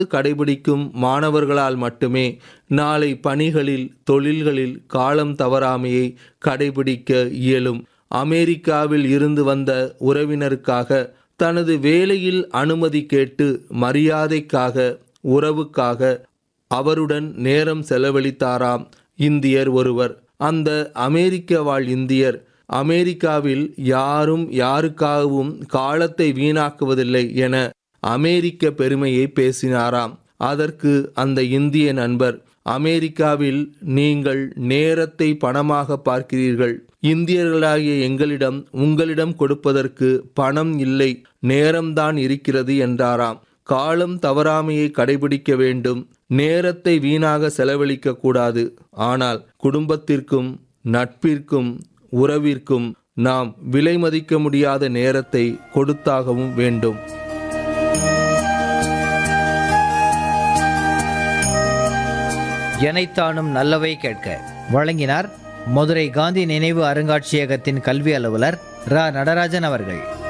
கடைபிடிக்கும் மாணவர்களால் மட்டுமே நாளை பணிகளில் தொழில்களில் காலம் தவறாமையை கடைபிடிக்க இயலும் அமெரிக்காவில் இருந்து வந்த உறவினருக்காக தனது வேலையில் அனுமதி கேட்டு மரியாதைக்காக உறவுக்காக அவருடன் நேரம் செலவழித்தாராம் இந்தியர் ஒருவர் அந்த அமெரிக்க வாழ் இந்தியர் அமெரிக்காவில் யாரும் யாருக்காகவும் காலத்தை வீணாக்குவதில்லை என அமெரிக்க பெருமையை பேசினாராம் அதற்கு அந்த இந்திய நண்பர் அமெரிக்காவில் நீங்கள் நேரத்தை பணமாக பார்க்கிறீர்கள் இந்தியர்களாகிய எங்களிடம் உங்களிடம் கொடுப்பதற்கு பணம் இல்லை நேரம்தான் இருக்கிறது என்றாராம் காலம் தவறாமையை கடைபிடிக்க வேண்டும் நேரத்தை வீணாக செலவழிக்க கூடாது ஆனால் குடும்பத்திற்கும் நட்பிற்கும் உறவிற்கும் நாம் விலை மதிக்க முடியாத நேரத்தை கொடுத்தாகவும் வேண்டும் எனைத்தானும் நல்லவை கேட்க வழங்கினார் மதுரை காந்தி நினைவு அருங்காட்சியகத்தின் கல்வி அலுவலர் ரா நடராஜன் அவர்கள்